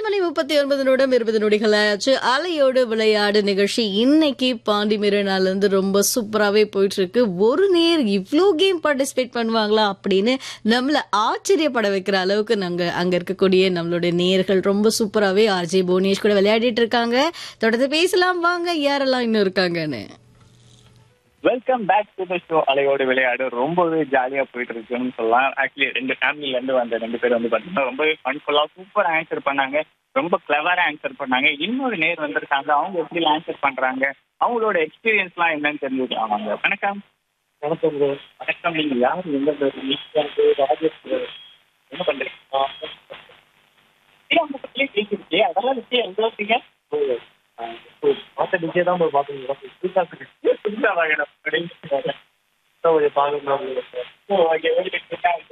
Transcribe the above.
மணி முப்பத்தி ஒன்பது நிமிடம் இருபது நொடிகள் ஆச்சு அலையோடு விளையாடு நிகழ்ச்சி இன்னைக்கு பாண்டி மீரனால இருந்து ரொம்ப சூப்பராகவே போயிட்டு இருக்கு ஒரு நேர் இவ்வளோ கேம் பார்ட்டிசிபேட் பண்ணுவாங்களா அப்படின்னு நம்மள ஆச்சரியப்பட வைக்கிற அளவுக்கு நாங்க அங்க இருக்கக்கூடிய நம்மளுடைய நேர்கள் ரொம்ப சூப்பராகவே ஆர்ஜே புவனேஷ் கூட விளையாடிட்டு இருக்காங்க தொடர்ந்து பேசலாம் வாங்க யாரெல்லாம் இன்னும் இருக்காங்கன்னு welcome back to the show அலையோடு விளையாடு ரொம்பவே ஜாலியா போயிட்டு இருக்குன்னு சொல்லலாம் ஆக்சுவலி ரெண்டு ஃபேமிலில இருந்து வந்த ரெண்டு பேர் வந்து பாத்தீங்கன்னா ரொம்பவே ஃபன்ஃபுல்லா சூப்பர் ஆன்சர் பண்ணாங்க ரொம்ப கிளவரா ஆன்சர் பண்ணாங்க இன்னொரு நேர் வந்திருக்காங்க அவங்க எப்படி ஆன்சர் பண்றாங்க அவங்களோட எக்ஸ்பீரியன்ஸ்லாம் என்னன்னு தெரிஞ்சுக்கலாம் வாங்க வணக்கம் வணக்கம் bro. வணக்கம் நீங்க யார் எங்க பேசுறீங்க ராஜேஷ் bro. என்ன பண்றீங்க ஏன் உங்க பத்தியே பேசிருக்கே அதெல்லாம் வச்சு எங்க இருக்கீங்க பார்த்த டிஜே தான் போய் பார்த்துருக்கோம் புதுசா புதுசா வாங்கணும் அப்படின்னு ஓகே ஓகே